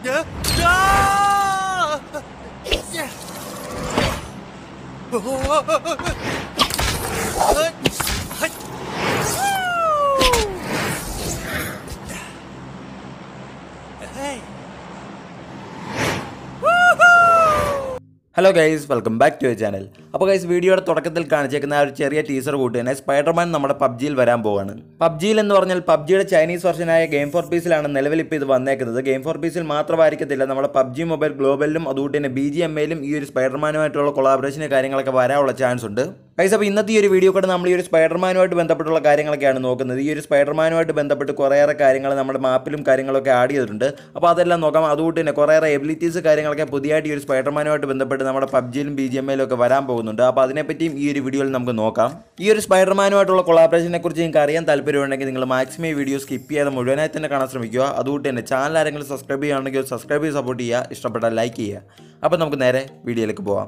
hello guys welcome back to channel അപ്പോൾ guys വീഡിയോയുടെ തുടക്കത്തിൽ കാണിച്ചേക്കുന്ന ആ ഒരു ചെറിയ ടീസർ കൂട്ട് തന്നെ സ്പൈഡർമാൻ നമ്മുടെ പബ്ജിയിൽ വരാൻ പോവാണ് പബ്ജിയിൽ എന്ന് പറഞ്ഞാൽ പബ്ജിയുടെ ചൈനീസ് വെർഷനായ ഗെയിം ഫോർ പീസിലാണ് നിലവിൽ ഇപ്പോൾ ഇത് വന്നേക്കുന്നത് ഗെയിം ഫോർ പീസിൽ മാത്രമായിരിക്കത്തില്ല നമ്മുടെ പബ്ജി മൊബൈൽ ഗ്ലോബലിലും അതുകൊണ്ട് തന്നെ ബി ജി എം എയിലും ഈ ഒരു സ്പൈഡർമാനുമായിട്ടുള്ള കൊളാബറേഷന് കാര്യങ്ങളൊക്കെ വരാനുള്ള ചാൻസ് ഉണ്ട് ഗൈസ് അപ്പോൾ ഇന്നത്തെ ഈ ഒരു വീഡിയോ കൂടെ നമ്മൾ ഈ ഒരു സ്പൈഡർമാനുമായിട്ട് ബന്ധപ്പെട്ടുള്ള കാര്യങ്ങളൊക്കെയാണ് നോക്കുന്നത് ഈ ഒരു സ്പൈഡർമാനുമായിട്ട് ബന്ധപ്പെട്ട് കുറേയേറെ കാര്യങ്ങൾ നമ്മുടെ മാപ്പിലും കാര്യങ്ങളൊക്കെ ആഡ് ചെയ്തിട്ടുണ്ട് അപ്പോൾ അതെല്ലാം നോക്കാം അതുകൊണ്ട് തന്നെ കുറേയേറെ എബിലിറ്റീസ് കാര്യങ്ങളൊക്കെ പുതിയതായിട്ട് ഈ ഒരു സ്പൈഡർമാനുമായിട്ട് ബന്ധപ്പെട്ട് നമ്മുടെ പബ്ജിയിലും ബി ജി എം ഒക്കെ വരാൻ പോകുന്നുണ്ട് അപ്പോൾ അതിനെപ്പറ്റിയും ഈ ഒരു വീഡിയോയിൽ നമുക്ക് നോക്കാം ഈ ഒരു സ്പൈഡർമാനുമായിട്ടുള്ള കൊളാബറേഷനെ കുറിച്ച് നിങ്ങൾക്ക് അറിയാൻ താല്പര്യമുണ്ടെങ്കിൽ നിങ്ങൾ മാക്സിമം ഈ വീഡിയോ സ്കിപ്പ് ചെയ്യാതെ മുഴുവനായി തന്നെ കാണാൻ ശ്രമിക്കുക അതുകൊണ്ട് തന്നെ ചാനൽ ആരെങ്കിലും സബ്സ്ക്രൈബ് ചെയ്യുകയാണെങ്കിൽ സബ്സ്ക്രൈബ് ചെയ്ത് സപ്പോർട്ട് ചെയ്യുക ഇഷ്ടപ്പെട്ടാൽ ലൈക്ക് ചെയ്യുക അപ്പോൾ നമുക്ക് നേരെ വീഡിയോയിലേക്ക് പോവാം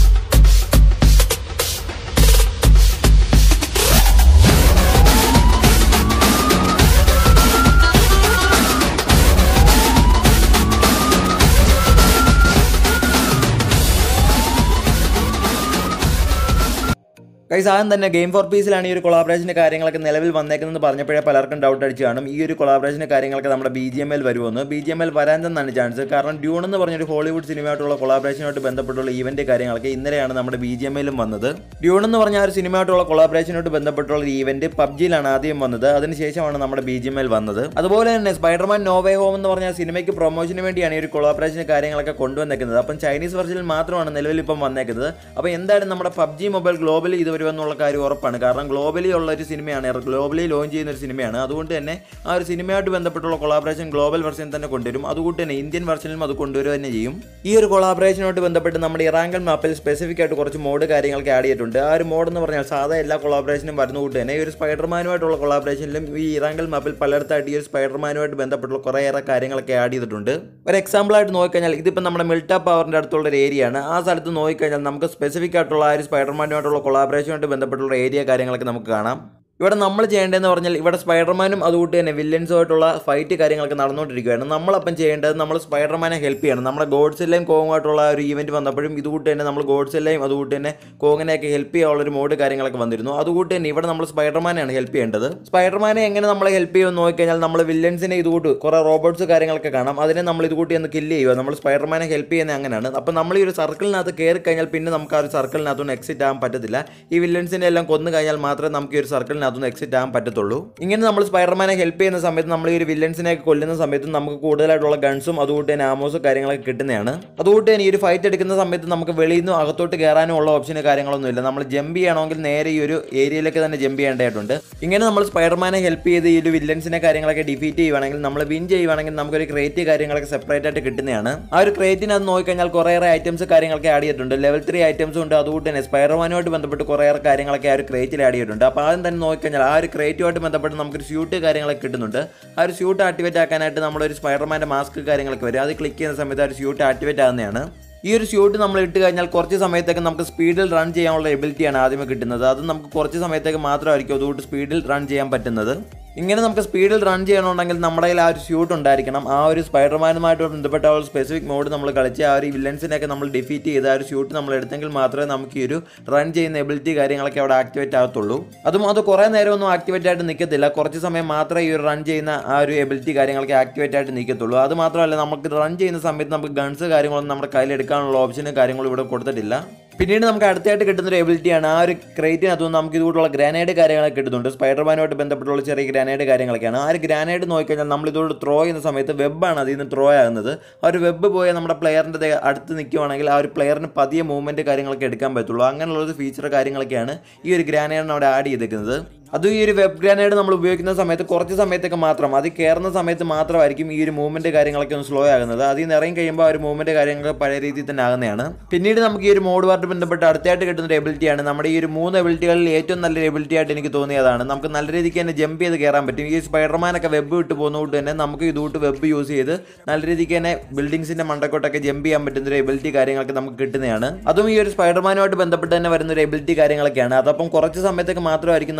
കൈസ് ആദ്യം തന്നെ ഗെയിം ഫോർ പീസിലാണ് ഈ ഒരു കൊളാബറേഷൻ്റെ കാര്യങ്ങളൊക്കെ നിലവിൽ വന്നേക്കുന്നത് പറഞ്ഞപ്പോഴേ പലർക്കും ഡൗട്ട് അടിച്ച് കാണും ഈ ഒരു കൊളാബറേഷൻ്റെ കാര്യങ്ങളൊക്കെ നമ്മുടെ ബി ജി എം എൽ വരുമെന്ന് ബി ജി എം എൽ വരാൻ തന്നെയാണ് ചാൻസ് കാരണം ഡ്യൂൺ എന്ന് പറഞ്ഞൊരു ഹോളിവുഡ് സിനിമയായിട്ടുള്ള കൊളാബറേഷനുമായിട്ട് ബന്ധപ്പെട്ടുള്ള ഈവന്റ് കാര്യങ്ങളൊക്കെ ഇന്നലെയാണ് നമ്മുടെ ബി ജി എം എല്ലും വന്നത് ഡ്യൂൺ എന്ന് പറഞ്ഞ ആ ഒരു സിനിമയായിട്ടുള്ള കൊളാബറേഷനുമായിട്ട് ബന്ധപ്പെട്ടുള്ള ഒരു ഈവന്റ് പബ്ജിയിലാണ് ആദ്യം വന്നത് അതിനുശേഷമാണ് നമ്മുടെ ബി ജി എം എൽ വന്നത് അതുപോലെ തന്നെ സ്പൈഡർമാൻ നോവേ ഹോം എന്ന് പറഞ്ഞ സിനിമയ്ക്ക് പ്രൊമോഷന് വേണ്ടിയാണ് ഈ ഒരു കൊളാബറേഷൻ കാര്യങ്ങളൊക്കെ കൊണ്ടുവന്നേക്കുന്നത് അപ്പം ചൈനീസ് വെർഷനിൽ മാത്രമാണ് നിലവിൽ ഇപ്പം വന്നേക്കുന്നത് അപ്പോൾ എന്തായാലും നമ്മുടെ പബ്ജി മൊബൈൽ ഗ്ലോബലി ഇത് വരുമെന്നുള്ള കാര്യം ഉറപ്പാണ് കാരണം ഗ്ലോബലി ഉള്ള ഒരു സിനിമയാണ് ഗ്ലോബലി ലോഞ്ച് ചെയ്യുന്ന ഒരു സിനിമയാണ് അതുകൊണ്ട് തന്നെ ആ ഒരു സിനിമയായിട്ട് ബന്ധപ്പെട്ടുള്ള കൊളാബറേഷൻ ഗ്ലോബൽ വെർഷൻ തന്നെ കൊണ്ടുവരും അതുകൊണ്ട് തന്നെ ഇന്ത്യൻ വെർഷനിലും അത് കൊണ്ടുവരിക തന്നെ ചെയ്യും ഈ ഒരു കൊളാബറേഷനുമായിട്ട് ബന്ധപ്പെട്ട് നമ്മുടെ ഇറാങ്കൽ മാപ്പിൽ സ്പെസിഫിക് ആയിട്ട് കുറച്ച് മോഡ് കാര്യങ്ങളൊക്കെ ആഡ് ചെയ്തിട്ടുണ്ട് ആ ഒരു മോഡ് എന്ന് പറഞ്ഞാൽ സാധാ എല്ലാ കൊളാബറേഷനും വരുന്നതുകൊണ്ട് തന്നെ ഈ ഒരു സ്പൈഡർമാനുമായിട്ടുള്ള കൊളാബറേഷനിലും ഈ ഇറാങ്കൽ മാപ്പിൽ പലയിടത്തായിട്ട് ഈ ഒരു സ്പൈഡർമാനുമായിട്ട് ബന്ധപ്പെട്ടുള്ള കുറേയേറെ കാര്യങ്ങളൊക്കെ ആഡ് ചെയ്തിട്ടുണ്ട് ഒരു എക്സാമ്പിൾ ആയിട്ട് നോക്കിക്കഴിഞ്ഞാൽ ഇതിപ്പോൾ നമ്മുടെ മിൽട്ട പവറിൻ്റെ അടുത്തുള്ള ഒരു ഏരിയ ആണ് ആ സ്ഥലത്ത് നോക്കിക്കഴിഞ്ഞാൽ നമുക്ക് സ്പെസിഫിക് ആയിട്ടുള്ള ആ ഒരു സ്പൈഡർമാനുമായിട്ടുള്ള കൊളാബറേഷനുമായിട്ട് ബന്ധപ്പെട്ടുള്ള ഏരിയ കാര്യങ്ങളൊക്കെ നമുക്ക് കാണാം ഇവിടെ നമ്മൾ ചെയ്യേണ്ടതെന്ന് പറഞ്ഞാൽ ഇവിടെ സ്പൈഡർമാനും അതുകൊണ്ട് തന്നെ വില്ലൻസുമായിട്ടുള്ള ഫൈറ്റ് കാര്യങ്ങളൊക്കെ നടന്നുകൊണ്ടിരിക്കുകയാണ് നമ്മളപ്പം ചെയ്യേണ്ടത് നമ്മൾ സ്പൈഡർമാനെ ഹെൽപ്പ് ചെയ്യണം നമ്മുടെ ഗോഡ്സിലെയും കോങ്ങുമായിട്ടുള്ള ഒരു ഈവൻറ്റ് വന്നപ്പോഴും ഇതുകൂട്ട് തന്നെ നമ്മൾ ഗോഡ്സിലെയും അതുകൂട്ട് തന്നെ കോങ്ങിനെയൊക്കെ ഹെൽപ്പ് ചെയ്യാനുള്ള ഒരു മോഡ് കാര്യങ്ങളൊക്കെ വന്നിരുന്നു അതുകൂട്ട് തന്നെ ഇവിടെ നമ്മൾ സ്പൈഡർമാനെയാണ് ഹെൽപ്പ് ചെയ്യേണ്ടത് സ്പൈഡർമാനെ എങ്ങനെ നമ്മളെ ഹെൽപ്പ് ചെയ്യുമെന്ന് നോക്കിക്കഴിഞ്ഞാൽ നമ്മൾ വില്ലൻസിനെ ഇതുകൂട്ട് കുറേ റോബോട്ട്സ് കാര്യങ്ങളൊക്കെ കാണാം അതിനെ നമ്മൾ ഇതുകൂട്ടി ഒന്ന് കില്ല് ചെയ്യുക നമ്മൾ സ്പൈഡർമാനെ ഹെൽപ്പ് ചെയ്യുന്നത് അങ്ങനെയാണ് അപ്പോൾ നമ്മൾ ഈ ഒരു സർക്കിളിനകത്ത് കയറി കഴിഞ്ഞാൽ പിന്നെ നമുക്ക് ആ ഒരു സർക്കിളിനകത്തൊന്നും എക്സിറ്റ് ആകാൻ പറ്റത്തില്ല ഈ വില്ലൻസിനെ എല്ലാം കൊന്നു കഴിഞ്ഞാൽ മാത്രമേ നമുക്ക് ഈ ഒരു സർക്കിളിനകത്തൊന്ന് എക്സിറ്റ് ആകാൻ പറ്റത്തുള്ളൂ ഇങ്ങനെ നമ്മൾ സ്പൈഡർമാനെ ഹെൽപ്പ് ചെയ്യുന്ന സമയത്ത് നമ്മൾ ഈ ഒരു വില്ലൻസിനെ കൊല്ലുന്ന സമയത്ത് നമുക്ക് കൂടുതലായിട്ടുള്ള ഗൺസും അതുകൊണ്ട് തന്നെ ആമോസും കാര്യങ്ങളൊക്കെ കിട്ടുന്നതാണ് അതുകൊണ്ട് തന്നെ ഈ ഒരു ഫൈറ്റ് എടുക്കുന്ന സമയത്ത് നമുക്ക് വെളിയിൽ നിന്ന് അകത്തോട്ട് കയറാനും ഉള്ള ഓപ്ഷന് കാര്യങ്ങളൊന്നും ഇല്ല നമ്മൾ ജമ്പ് ചെയ്യണമെങ്കിൽ നേരെ ഈ ഒരു ഏരിയയിലേക്ക് തന്നെ ജമ്പ് ചെയ്യേണ്ടതായിട്ടുണ്ട് ഇങ്ങനെ നമ്മൾ സ്പൈഡർമാനെ ഹെൽപ്പ് ചെയ്ത് ഈ ഒരു വില്ലൻസിനെ കാര്യങ്ങളൊക്കെ ഡിഫീറ്റ് ചെയ്യുവാണെങ്കിൽ നമ്മൾ വിൻ ചെയ്യുവാണെങ്കിൽ നമുക്കൊരു ക്രേറ്റ് കാര്യങ്ങളൊക്കെ സെപ്പറേറ്റ് ആയിട്ട് കിട്ടുന്നതാണ് ആ ഒരു ക്രേറ്റിനകത്ത് നോക്കിക്കഴിഞ്ഞാൽ കുറേയേറെ ഐറ്റംസ് കാര്യങ്ങളൊക്കെ ആഡ് ചെയ്തിട്ടുണ്ട് ലെവൽ ത്രീ ഐറ്റംസ് ഉണ്ട് അതുകൊണ്ട് തന്നെ സ്പൈഡർമാനുമായിട്ട് ബന്ധപ്പെട്ട് കുറേയേറെ കാര്യങ്ങളൊക്കെ ആ ഒരു ക്രേറ്റിൽ ആഡ് ചെയ്തിട്ടുണ്ട് അപ്പോൾ ആദ്യം തന്നെ നോക്കിക്കഴിഞ്ഞാൽ ആ ഒരു ക്രേറ്റുമായിട്ട് ബന്ധപ്പെട്ട് നമുക്കൊരു സ്യൂട്ട് കാര്യങ്ങളൊക്കെ കിട്ടുന്നുണ്ട് ആ ഒരു സ്യൂട്ട് ആക്ടിവേറ്റ് ആക്കാനായിട്ട് നമ്മളൊരു സ്പൈഡർമാൻ്റെ മാസ്ക് കാര്യങ്ങളൊക്കെ വരും അത് ക്ലിക്ക് ചെയ്യുന്ന സമയത്ത് ആ ഒരു സ്യൂട്ട് ആക്ടിവേറ്റ് ആകുന്നതാണ് ഈ ഒരു സ്യൂട്ട് നമ്മൾ ഇട്ട് കഴിഞ്ഞാൽ കുറച്ച് സമയത്തേക്ക് നമുക്ക് സ്പീഡിൽ റൺ ചെയ്യാനുള്ള എബിലിറ്റിയാണ് ആദ്യമേ കിട്ടുന്നത് അത് നമുക്ക് കുറച്ച് സമയത്തേക്ക് മാത്രമായിരിക്കും അതുകൊണ്ട് സ്പീഡിൽ റൺ ചെയ്യാൻ പറ്റുന്നത് ഇങ്ങനെ നമുക്ക് സ്പീഡിൽ റൺ ചെയ്യണമെന്നുണ്ടെങ്കിൽ നമ്മുടെ കയ്യിൽ ആ ഒരു സ്യൂട്ട് ഉണ്ടായിരിക്കണം ആ ഒരു സ്പൈഡർമാനുമായിട്ട് ബന്ധപ്പെട്ട ആ ഒരു സ്പെസിഫിക് മോഡ് നമ്മൾ കളിച്ച് ആ ഒരു വില്ലൻസിനെയൊക്കെ നമ്മൾ ഡിഫീറ്റ് ചെയ്ത് ആ ഒരു സ്യൂട്ട് നമ്മൾ എടുത്തെങ്കിൽ മാത്രമേ നമുക്ക് ഈ ഒരു റൺ ചെയ്യുന്ന എബിലിറ്റി കാര്യങ്ങളൊക്കെ അവിടെ ആക്ടിവേറ്റ് ആകത്തുള്ളൂ അതും അത് കുറേ നേരമൊന്നും ആക്ടിവേറ്റ് ആയിട്ട് നിൽക്കത്തില്ല കുറച്ച് സമയം മാത്രമേ ഈ ഒരു റൺ ചെയ്യുന്ന ആ ഒരു എബിലിറ്റി കാര്യങ്ങളൊക്കെ ആക്ടിവേറ്റ് ആയിട്ട് നിൽക്കത്തുള്ളൂ അത് മാത്രമല്ല നമുക്ക് റൺ ചെയ്യുന്ന സമയത്ത് നമുക്ക് ഗൺസ് കാര്യങ്ങളൊന്നും നമ്മുടെ കയ്യിൽ എടുക്കാനുള്ള ഓപ്ഷനും കാര്യങ്ങളും ഇവിടെ കൊടുത്തിട്ടില്ല പിന്നീട് നമുക്ക് അടുത്തായിട്ട് കിട്ടുന്ന ഒരു എബിലിറ്റിയാണ് ആ ഒരു ക്രേറ്റിനകത്തുനിന്ന് നമുക്ക് ഇതുകൂട്ടുള്ള ഗ്രാനേഡ് കാര്യങ്ങളൊക്കെ കിട്ടുന്നുണ്ട് സ്പൈഡർമാനുമായിട്ട് ബന്ധപ്പെട്ടുള്ള ചെറിയ ഗ്രാനേഡ് കാര്യങ്ങളൊക്കെയാണ് ആ ഒരു ഗ്രാനേഡ് നോക്കിക്കഴിഞ്ഞാൽ നമ്മൾ ഇതോട് ത്രോ ചെയ്യുന്ന സമയത്ത് വെബാണ് അതിൽ നിന്ന് ത്രോ ആകുന്നത് ആ ഒരു വെബ് പോയ നമ്മുടെ പ്ലെയറിൻ്റെ അടുത്ത് നിൽക്കുവാണെങ്കിൽ ആ ഒരു പ്ലെയറിന് പതിയെ മൂവ്മെൻറ്റ് കാര്യങ്ങളൊക്കെ എടുക്കാൻ പറ്റുള്ളൂ അങ്ങനെയുള്ള ഒരു ഫീച്ചർ കാര്യങ്ങളൊക്കെയാണ് ഈ ഒരു ഗ്രാനേഡിന് അവിടെ ആഡ് ചെയ്തേക്കുന്നത് അതും ഈ ഒരു വെബ് ഗ്രാനേഡ് നമ്മൾ ഉപയോഗിക്കുന്ന സമയത്ത് കുറച്ച് സമയത്തൊക്കെ മാത്രം അത് കയറുന്ന സമയത്ത് മാത്രമായിരിക്കും ഈ ഒരു മൂവ്മെന്റ് കാര്യങ്ങളൊക്കെ ഒന്ന് സ്ലോ ആകുന്നത് അതിൽ നിന്ന് ഇറങ്ങി കഴിയുമ്പോൾ ആ ഒരു മൂവ്മെന്റ് കാര്യങ്ങളൊക്കെ പഴയ രീതിയിൽ തന്നെ ആകുന്നതാണ് പിന്നീട് നമുക്ക് ഈ ഒരു മോഡ് വാർട്ട് ബന്ധപ്പെട്ട് അടുത്തായിട്ട് കിട്ടുന്ന ഒരു എബിലിറ്റിയാണ് നമ്മുടെ ഈ ഒരു മൂന്ന് എബിലിറ്റികളിൽ ഏറ്റവും നല്ലൊരു എബിലിറ്റി ആയിട്ട് എനിക്ക് തോന്നിയതാണ് നമുക്ക് നല്ല രീതിക്ക് തന്നെ ജമ്പ് ചെയ്ത് കയറാൻ പറ്റും ഈ സ്പൈഡർമാനൊക്കെ വെബ് വിട്ട് പോകുന്നതുകൊണ്ട് തന്നെ നമുക്ക് ഇതുകൊണ്ട് വെബ് യൂസ് ചെയ്ത് നല്ല രീതിക്ക് തന്നെ ബിൽഡിങ്സിന്റെ മണ്ടക്കോട്ടൊക്കെ ജമ്പ് ചെയ്യാൻ പറ്റുന്ന ഒരു എബിലിറ്റി കാര്യങ്ങളൊക്കെ നമുക്ക് കിട്ടുന്നതാണ് അതും ഈ ഒരു സ്പൈഡർമാനുമായിട്ട് ബന്ധപ്പെട്ട് തന്നെ വരുന്ന ഒരു എബിലിറ്റി കാര്യങ്ങളൊക്കെയാണ് അതപ്പം കുറച്ച് സമയത്തേക്ക് മാത്രമായിരിക്കും നമുക്ക് ഈ ഒരു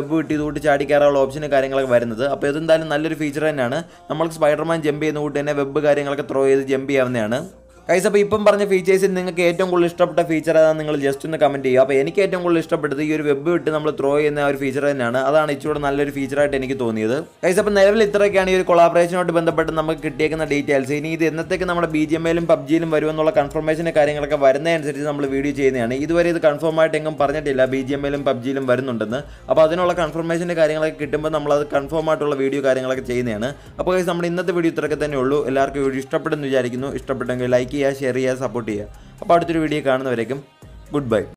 വെബ് വിട്ട് ഇതുകൊണ്ട് ചാടി കയറാനുള്ള ഓപ്ഷനും കാര്യങ്ങളൊക്കെ വരുന്നത് അപ്പോൾ ഇതെന്തായാലും നല്ലൊരു ഫീച്ചർ തന്നെയാണ് നമ്മൾക്ക് സ്പൈഡർമാൻ ജമ്പ് ചെയ്യുന്ന കൂട്ട് തന്നെ വെബ് കാര്യങ്ങളൊക്കെ ത്രോ ചെയ്ത് ജമ്പ് ചെയ്യാവുന്നതാണ് കൈസ് അപ്പോൾ ഇപ്പം പറഞ്ഞ ഫീച്ചേഴ്സിൽ നിങ്ങൾക്ക് ഏറ്റവും കൂടുതൽ ഇഷ്ടപ്പെട്ട ഫീച്ചർ ഏതാണ് നിങ്ങൾ ജസ്റ്റ് ഒന്ന് കമൻറ്റ് ചെയ്യുക അപ്പോൾ എനിക്ക് ഏറ്റവും കൂടുതൽ ഇഷ്ടപ്പെട്ടത് ഈ ഒരു വെബ് വിട്ട് നമ്മൾ ത്രോ ചെയ്യുന്ന ആ ഒരു ഫീച്ചർ തന്നെയാണ് അതാണ് ഇച്ചിരി നല്ലൊരു ഫീച്ചറായിട്ട് എനിക്ക് തോന്നിയത് കൈസ് അപ്പോൾ നിലവിൽ ഇത്രയൊക്കെയാണ് ഈ ഒരു കൊളാബറേഷനുമായിട്ട് ബന്ധപ്പെട്ട് നമുക്ക് കിട്ടിയേക്കുന്ന ഡീറ്റെയിൽസ് ഇനി ഇത് എന്നത്തേക്ക് നമ്മുടെ ബി ജി എം എയിലും പബ്ജിയിലും വരുമെന്നുള്ള കൺഫർമേഷൻ്റെ കാര്യങ്ങളൊക്കെ വരുന്നതനുസരിച്ച് നമ്മൾ വീഡിയോ ചെയ്യുന്നതാണ് ഇതുവരെ ഇത് കൺഫേം ആയിട്ട് എങ്ങും പറഞ്ഞിട്ടില്ല ബി ജി എം എയിലും പബ്ജിയിലും വരുന്നുണ്ടെന്ന് അപ്പോൾ അതിനുള്ള കൺഫർമേഷൻ്റെ കാര്യങ്ങളൊക്കെ കിട്ടുമ്പോൾ നമ്മളത് കൺഫേം ആയിട്ടുള്ള വീഡിയോ കാര്യങ്ങളൊക്കെ ചെയ്യുന്നതാണ് അപ്പോൾ guys, നമ്മുടെ ഇന്നത്തെ വീഡിയോ ഇത്രയൊക്കെ തന്നെ ഉള്ളൂ എല്ലാവർക്കും വീഡിയോ ഇഷ്ടപ്പെടുന്നു വിചാരിക്കുന്നു ഇഷ്ടപ്പെട്ടെങ്കിൽ ലൈക്ക് ചെയ്യുക ഷെയർ ചെയ്യുക സപ്പോർട്ട് ചെയ്യുക അപ്പോൾ അടുത്തൊരു വീഡിയോ കാണുന്നവരേക്കും ഗുഡ് ബൈ